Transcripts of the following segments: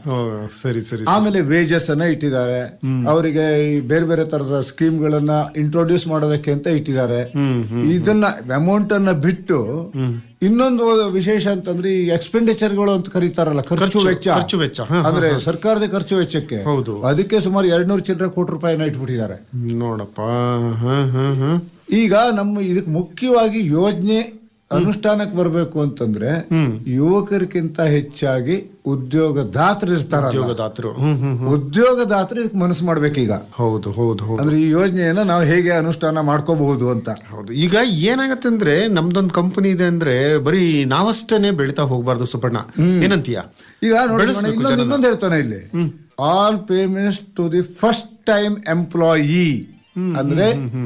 ಓ, ಸರಿ ಸರಿ ಆಮೇಲೆ ವೇಜಸ್ ಅನ್ನ ಇಟ್ಟಿದ್ದಾರೆ ಅವರಿಗೆ ಈ ಬೇರೆ ಬೇರೆ ತರದ ಸ್ಕೀಮ್ ಗಳನ್ನ ಇಂಟ್ರೊಡ್ಯೂಸ್ ಮಾಡೋದಕ್ಕೆ ಅಂತ ಇಟ್ಟಿದ್ದಾರೆ ಇದನ್ನ ಅಮೌಂಟ್ ಅನ್ನ ಬಿಟ್ಟು ಇನ್ನೊಂದು ವಿಶೇಷ ಅಂತಂದ್ರೆ ಈ ಎಕ್ಸ್ಪೆಂಡಿಚರ್ ಗಳು ಅಂತ ಕರೀತಾರಲ್ಲ ಖರ್ಚು ಖರ್ಚು- ವೆಚ್ಚ ಖರ್ಚು ವೆಚ್ಚ, ಹಾ, ಹಾ, ಅಂದ್ರೆ ಸರ್ಕಾರದ ಖರ್ಚು ವೆಚ್ಚಕ್ಕೆ ಹೌದು. ಅದಕ್ಕೆ ಸುಮಾರು ಎರಡ್ನೂರು ಚಿಲ್ಲರೆ ಕೋಟಿ ರೂಪಾಯಿನ ಇಟ್ಬಿಟ್ಟಿದ್ದಾರೆ ನೋಡಪ್ಪ ಹ ಹ ಹ ಈಗ ನಮ್ಮ ಇದಕ್ಕೆ ಮುಖ್ಯವಾಗಿ ಯೋಜನೆ ಅನುಷ್ಠಾನಕ್ಕೆ ಬರಬೇಕು ಅಂತಂದ್ರೆ ಯುವಕರಿಗಿಂತ ಹೆಚ್ಚಾಗಿ ಉದ್ಯೋಗದಾತರು ಇರ್ತಾರಲ್ಲ ಉದ್ಯೋಗದಾತರು ಹ್ಮ್ ಹ್ಮ್ ಹ್ಮ್. ಉದ್ಯೋಗದಾತರು ಇದಕ್ಕೆ ಮನಸ್ಸು ಮಾಡ್ಬೇಕೀಗ ಹೌದು ಹೌದು ಹೌದು ಅಂದ್ರೆ ಈ ಯೋಜನೆಯನ್ನ ನಾವು ಹೇಗೆ ಅನುಷ್ಠಾನ ಮಾಡ್ಕೋಬಹುದು ಅಂತ ಹೌದು ಈಗ ಏನಾಗತ್ತೆ ಅಂದ್ರೆ ನಮ್ದೊಂದು ಕಂಪನಿ ಇದೆ ಅಂದ್ರೆ ಬರೀ ನಾವಷ್ಟೇನೆ ಬೆಳಿತಾ ಹೋಗ್ಬಾರ್ದು ಸುಪರ್ಣ ಏನಂತೀಯ ಈಗ ನೋಡಿ ಬೆಳೆಸ್ಬೇಕು ಇನ್ನೊಂದು ಜನನ. ಇನ್ನೊಂದು ಹೇಳ್ತಾನೆ ಇಲ್ಲಿ all payments to the first time employee ಅಂದ್ರೆ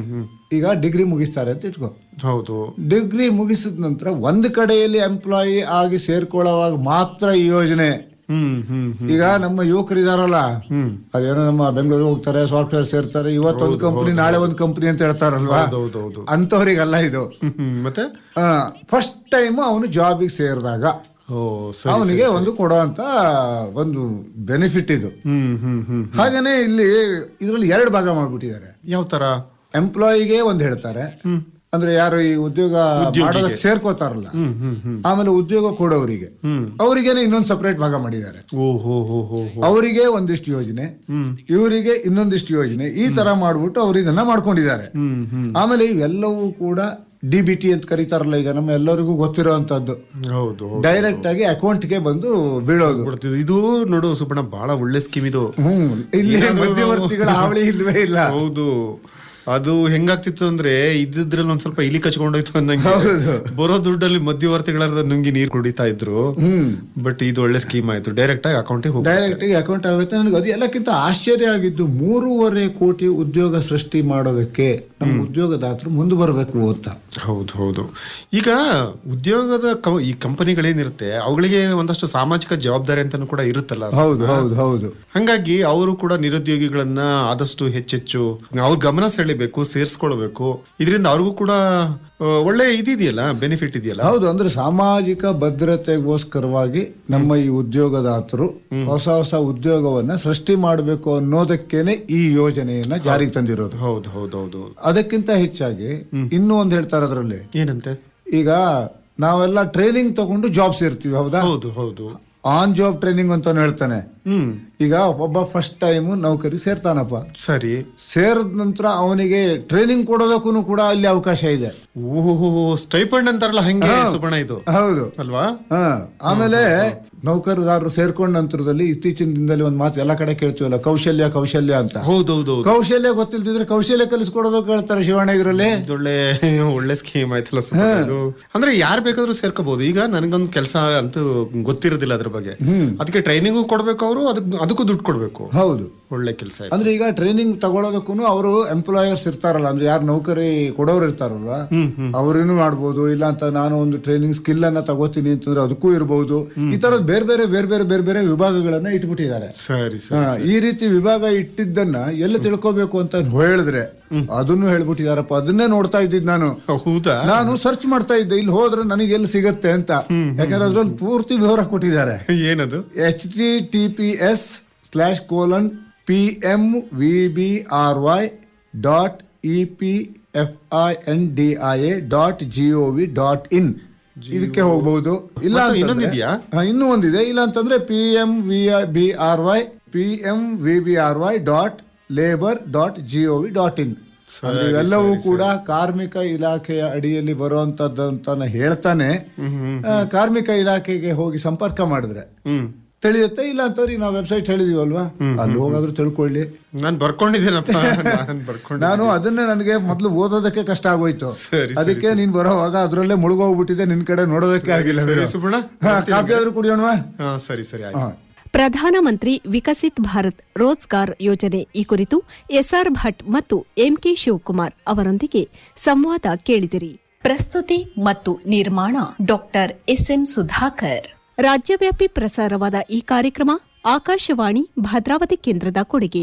ಈಗ ಡಿಗ್ರಿ ಮುಗಿಸ್ತಾರೆ ಅಂತ ಇಟ್ಕೋ ಹೌದು ಡಿಗ್ರಿ ಮುಗಿಸಿದ ನಂತರ ಒಂದು ಕಡೆಯಲ್ಲಿ ಎಂಪ್ಲಾಯಿ ಆಗಿ ಸೇರ್ಕೊಳ್ಳೋವಾಗ ಮಾತ್ರ ಈ ಯೋಜನೆ ಹ್ಮ್ ಹ್ಮ್ ಹ್ಮ್ ಈಗ ನಮ್ಮ ಯುವಕರು ಇದಾರಲ್ಲ ಅದೇನೋ ನಮ್ಮ ಬೆಂಗಳೂರಿಗೆ ಹೋಗ್ತಾರೆ ಸಾಫ್ಟ್ವೇರ್ ಸೇರ್ತಾರೆ ಇವತ್ತೊಂದು ಕಂಪನಿ ನಾಳೆ ಒಂದು ಕಂಪನಿ ಅಂತ ಹೇಳ್ತಾರಲ್ವಾ ಹೌದು ಹೌದು ಅಂತವ್ರಿಗಲ್ಲ ಇದು ಹ್ಮ್, ಹ್ಮ್. ಮತ್ತೆ ಫಸ್ಟ್ ಟೈಮ್ ಅವನು ಜಾಬಿಗೆ ಸೇರಿದಾಗ ಓ ಸರಿ ಅವನಿಗೆ ಒಂದು ಕೊಡುವಂತ ಒಂದು ಬೆನಿಫಿಟ್ ಇದು ಹ್ಮ್ ಹ್ಮ್ ಹ್ಮ್ ಹಾಗೇನೆ ಇಲ್ಲಿ ಇದರಲ್ಲಿ ಎರಡು ಭಾಗ ಮಾಡ್ಬಿಟ್ಟಿದ್ದಾರೆ ಯಾವ ತರ ಎಂಪ್ಲಾಯಿಗೆ ಒಂದು ಹೇಳ್ತಾರೆ ಅಂದ್ರೆ ಯಾರು ಈ ಉದ್ಯೋಗ ಮಾಡೋದಕ್ಕೆ ಸೇರ್ಕೋತಾರಲ್ಲ ಆಮೇಲೆ ಉದ್ಯೋಗ ಕೊಡೋರಿಗೆ ಅವರಿಗೇನೆ ಇನ್ನೊಂದು ಸಪರೇಟ್ ಭಾಗ ಮಾಡಿದ್ದಾರೆ ಓ ಹೋ ಹೋ ಹೋ ಹೋ. ಅವರಿಗೆ ಒಂದಿಷ್ಟು ಯೋಜನೆ ಇವರಿಗೆ ಇನ್ನೊಂದಿಷ್ಟು ಯೋಜನೆ ಈ ತರ ಮಾಡ್ಬಿಟ್ಟು ಅವ್ರು ಇದನ್ನ ಮಾಡ್ಕೊಂಡಿದ್ದಾರೆ ಹ್ಮ್ ಹ್ಮ್ ಆಮೇಲೆ ಇವೆಲ್ಲವೂ ಕೂಡ ಡಿ ಬಿ ಟಿ ಅಂತ ಕರೀತಾರಲ್ಲ ಈಗ ನಮ್ಮ ಎಲ್ಲರಿಗೂ ಗೊತ್ತಿರೋಂಥದ್ದು ಹೌದು ಹೌದು. ಡೈರೆಕ್ಟ್ ಆಗಿ ಅಕೌಂಟ್ಗೆ ಬಂದು ಬೀಳೋದು ಕೊಡ್ತಿದ್ರು. ಇದು ನೋಡು ಸುಪರ್ಣ ಬಹಳ ಒಳ್ಳೆ ಸ್ಕೀಮ್ ಇದು ಹ್ಮ್ ಇಲ್ಲಿ ಮಧ್ಯವರ್ತಿಗಳ ಹಾವಳಿ ಇಲ್ವೇ ಇಲ್ಲ ಹೌದು ಅದು ಹೆಂಗಾಗ್ತಿತ್ತು ಅಂದ್ರೆ ಇದ್ರಲ್ಲಿ ಒಂದ್ ಸ್ವಲ್ಪ ಇಲಿ ಕಚ್ಕೊಂಡೋಯ್ತು ಅನ್ನಂಗೆ ಹೌದು. ಬರೋ ದುಡ್ಡಲ್ಲಿ ಮಧ್ಯವರ್ತಿಗಳ ನುಂಗಿ ನೀರ್ ಕುಡಿತಾ ಇದ್ರು ಬಟ್ ಇದು ಒಳ್ಳೆ ಸ್ಕೀಮ್ ಆಯ್ತು ಡೈರೆಕ್ಟ್ ಆಗಿ ಅಕೌಂಟಿಗೆ ಹೋಗಿ ಡೈರೆಕ್ಟ್ ಆಗಿ ಅಕೌಂಟ್ ಆಗುತ್ತೆ ನನಗೆ ಅದು ಎಲ್ಲಕ್ಕಿಂತ ಆಶ್ಚರ್ಯ ಆಗಿದ್ದು ಮೂರುವರೆ ಕೋಟಿ ಉದ್ಯೋಗ ಸೃಷ್ಟಿ ಮಾಡೋದಕ್ಕೆ ನಮ್ಮ ಉದ್ಯೋಗದಾತರು ಮುಂದೆ ಬರಬೇಕು ಅಂತ ಹೌದು ಹೌದು ಈಗ ಉದ್ಯೋಗದ ಕ- ಈ ಕಂಪನಿಗಳೇನಿರುತ್ತೆ ಅವುಗಳಿಗೆ ಒಂದಷ್ಟು ಸಾಮಾಜಿಕ ಜವಾಬ್ದಾರಿ ಅಂತಾನು ಕೂಡ ಇರುತ್ತಲ್ಲ ಹೌದು ಹೌದು ಹೌದು ಹಂಗಾಗಿ ಅವರು ಕೂಡ ನಿರುದ್ಯೋಗಿಗಳನ್ನ ಆದಷ್ಟು ಹೆಚ್ಚೆಚ್ಚು ಅವ್ರ ಗಮನ ಸೆಳಿಬೇಕು ಸೇರ್ಸ್ಕೊಳ್ಬೇಕು ಇದರಿಂದ ಅವ್ರಿಗೂ ಕೂಡ ಆ, ಒಳ್ಳೆ ಇದಿದೆಯಲ್ಲ ಬೆನಿಫಿಟ್ ಇದೆಯಲ್ಲ ಹೌದು ಅಂದ್ರೆ ಸಾಮಾಜಿಕ ಭದ್ರತೆಗೋಸ್ಕರವಾಗಿ ನಮ್ಮ ಈ ಉದ್ಯೋಗದಾತರು ಹೊಸ ಹೊಸ ಉದ್ಯೋಗವನ್ನ ಸೃಷ್ಟಿ ಮಾಡಬೇಕು ಅನ್ನೋದಕ್ಕೇನೆ ಈ ಯೋಜನೆಯನ್ನ ಜಾರಿಗೆ ತಂದಿರೋದು ಹೌದು ಹೌದು ಹೌದು ಅದಕ್ಕಿಂತ ಹೆಚ್ಚಾಗಿ ಇನ್ನೂ ಒಂದು ಹೇಳ್ತಾರೆ ಅದರಲ್ಲಿ ಏನಂತೆ ಈಗ ನಾವೆಲ್ಲ ಟ್ರೈನಿಂಗ್ ತಗೊಂಡು ಜಾಬ್ ಸೇರ್ತೀವಿ ಹೌದಾ ಹೌದು ಹೌದು ಆನ್ ಜಾಬ್ ಟ್ರೈನಿಂಗ್ ಅಂತಾನು ಹೇಳ್ತಾನೆ ಹ್ಮ್ ಈಗ ಒಬ್ಬ ಫಸ್ಟ್ ಟೈಮ್ ನೌಕರಿ ಸೇರ್ತಾನಪ್ಪ ಸರಿ ಸೇರಿದ ನಂತರ ಅವನಿಗೆ ಟ್ರೈನಿಂಗ್ ಕೊಡೋದಕ್ಕೂ ಕೂಡ ಅಲ್ಲಿ ಅವಕಾಶ ಇದೆ ಓಹೋ ಸ್ಟೈಪಂಡ್ ಅಂತಾರಲ್ಲ ಹಂಗೆ ಸುಬಣ ಇದು ಹೌದು ಅಲ್ವಾ ಹ ಆಮೇಲೆ ನೌಕರದಾರರು ಸೇರ್ಕೊಂಡ ನಂತರದಲ್ಲಿ ಇತ್ತೀಚಿನ ದಿನದಲ್ಲಿ ಒಂದು ಮಾತು ಎಲ್ಲ ಕಡೆ ಕೇಳ್ತೀವಲ್ಲ ಕೌಶಲ್ಯ ಕೌಶಲ್ಯ ಅಂತ ಹೌದೌದು ಕೌಶಲ್ಯ ಗೊತ್ತಿಲ್ದಿದ್ರೆ ಕೌಶಲ್ಯ ಕಲಿಸ್ಕೊಡೋದು ಕೇಳ್ತಾರೆ ಶಿವಣ್ಣ ಇದರಲ್ಲಿ ಇದೊಳ್ಳೆ ಒಳ್ಳೆ ಸ್ಕೀಮ್ ಆಯ್ತಲ್ಲ ಸುಬ್ಬಣ್ಣ ಇದು ಅಂದ್ರೆ ಯಾರ್ ಬೇಕಾದ್ರೂ ಸೇರ್ಕೋಬಹುದು ಈಗ ನನಗೊಂದು ಕೆಲಸ ಅಂತೂ ಗೊತ್ತಿರೋದಿಲ್ಲ ಅದ್ರ ಬಗ್ಗೆ ಅದಕ್ಕೆ ಟ್ರೈನಿಂಗು ಕೊಡ್ಬೇಕು ಅವರು ಅದಕ್ ಅದಕ್ಕೂ ದುಡ್ಡು ಕೊಡ್ಬೇಕು ಹೌದು ಒಳ್ಳೆ ಕೆಲಸ ಅಂದ್ರೆ ಈಗ ಟ್ರೈನಿಂಗ್ ತಗೊಳ್ಳೋದಕ್ಕೂ ಅವರು ಎಂಪ್ಲಾಯರ್ಸ್ ಇರ್ತಾರಲ್ಲ ಅಂದ್ರೆ ಯಾರು ನೌಕರಿ ಕೊಡೋರು ಇರ್ತಾರಲ್ವ ಅವ್ರೇನು ಮಾಡ್ಬೋದು ಇಲ್ಲ ಅಂತ ನಾನು ಒಂದು ಟ್ರೈನಿಂಗ್ ಸ್ಕಿಲ್ ಅನ್ನ ತಗೋತೀನಿ ಅಂತಂದ್ರೆ ಅದಕ್ಕೂ ಇರಬಹುದು ಈ ತರದ ಬೇರೆ ಬೇರೆ ಬೇರೆ ಬೇರೆ ಬೇರೆ ಬೇರೆ ವಿಭಾಗಗಳನ್ನ ಇಟ್ಬಿಟ್ಟಿದ್ದಾರೆ ಸರಿ ಸರಿ ಹಾ, ಈ ರೀತಿ ವಿಭಾಗ ಇಟ್ಟಿದ್ದನ್ನ ಎಲ್ಲ ತಿಳ್ಕೊಬೇಕು ಅಂತ ಹೇಳಿದ್ರೆ ಅದನ್ನು ಹೇಳ್ಬಿಟ್ಟಿದಾರಪ್ಪ ಅದನ್ನೇ ನೋಡ್ತಾ ಇದ್ದಿದ್ ನಾನು ಹೌದಾ ನಾನು ಸರ್ಚ್ ಮಾಡ್ತಾ ಇದ್ದೆ ಇಲ್ಲಿ ಹೋದ್ರೆ ನನಗೆ ಎಲ್ಲಿ ಸಿಗತ್ತೆ ಅಂತ ಯಾಕಂದ್ರೆ ಅದ್ರಲ್ಲಿ ಪೂರ್ತಿ ವಿವರ ಕೊಟ್ಟಿದ್ದಾರೆ ಏನದು H T T P S slash colon P M V B R Y dot E P F I N D I A dot G O V dot I ಇದಕ್ಕೆ ಹೋಗ್ಬಹುದು ಇಲ್ಲ ಮತ್ತೆ ಅಂತಂದ್ರೆ- ಇನ್ನೊಂದಿದ್ಯಾ? ಹಾ, ಇನ್ನೂ ಒಂದಿದೆ ಇಲ್ಲ ಅಂತಂದ್ರೆ P M V B R Y P M V B R Y dot labour dot G O V dot I ಅಂದ್ರೆ ಇವೆಲ್ಲವೂ ಕೂಡ ಕಾರ್ಮಿಕ ಇಲಾಖೆಯ ಅಡಿಯಲ್ಲಿ ಬರುವಂತದ್ದು ಅಂತ ಹೇಳ್ತಾನೆ ಆ, ಕಾರ್ಮಿಕ ಇಲಾಖೆಗೆ ಹೋಗಿ ಸಂಪರ್ಕ ಮಾಡಿದ್ರೆ ಹ್ಮ್ ತಿಳಿಯುತ್ತೆ ಇಲ್ಲ ಅಂತವ್ರಿ ನಾವು ವೆಬ್ಸೈಟ್ ಹೇಳಿದೀವಲ್ವಾ ಅಲ್ಲಿ ಹೋಗಾದ್ರೂ ತಿಳ್ಕೊಳ್ಳಿ ನಾನ್ ಬರ್ಕೊಂಡಿದ್ದೀನಪ್ಪ ನಾನ್ ಬರ್ಕೊಂಡೆ ನಾನು ಅದನ್ನೇ ನನಗೆ ಮೊದಲು ಓದೋದಕ್ಕೆ ಕಷ್ಟ ಆಗೋಯ್ತು ಸರಿ, ಅದಕ್ಕೆ ನೀನ್ ಬರೋವಾಗ ಅದ್ರಲ್ಲೇ ಮುಳುಗೋಗ್ಬಿಟ್ಟಿದೆ ನಿನ್ ಕಡೆ ನೋಡೋದಕ್ಕೆ ಆಗಿಲ್ಲ ಸರಿ ಸುಬ್ಬಣ್ಣ ಹಾ, ಕಾಫಿ ಆದ್ರೂ ಕುಡಿಯೋಣವಾ ಹಾ ಸರಿ ಸರಿ ಆಯ್ತು ಹಾ. ಪ್ರಧಾನಮಂತ್ರಿ ವಿಕಸಿತ್ ಭಾರತ್ ರೋಜ್ಗಾರ್ ಯೋಜನೆ ಈ ಕುರಿತು ಎಸ್ಆರ್ ಭಟ್ ಮತ್ತು ಎಂಕೆ ಶಿವಕುಮಾರ್ ಅವರೊಂದಿಗೆ ಸಂವಾದ ಕೇಳಿದಿರಿ ಪ್ರಸ್ತುತಿ ಮತ್ತು ನಿರ್ಮಾಣ ಡಾಕ್ಟರ್ ಎಸ್ಎಂ ಸುಧಾಕರ್ ರಾಜ್ಯವ್ಯಾಪಿ ಪ್ರಸಾರವಾದ ಈ ಕಾರ್ಯಕ್ರಮ ಆಕಾಶವಾಣಿ ಭದ್ರಾವತಿ ಕೇಂದ್ರದ ಕೊಡುಗೆ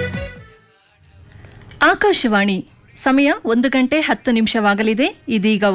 ಆಕಾಶವಾಣಿ ಸಮಯ ಒಂದು ಗಂಟೆ ಹತ್ತು ನಿಮಿಷವಾಗಲಿದೆ ಇದೀಗ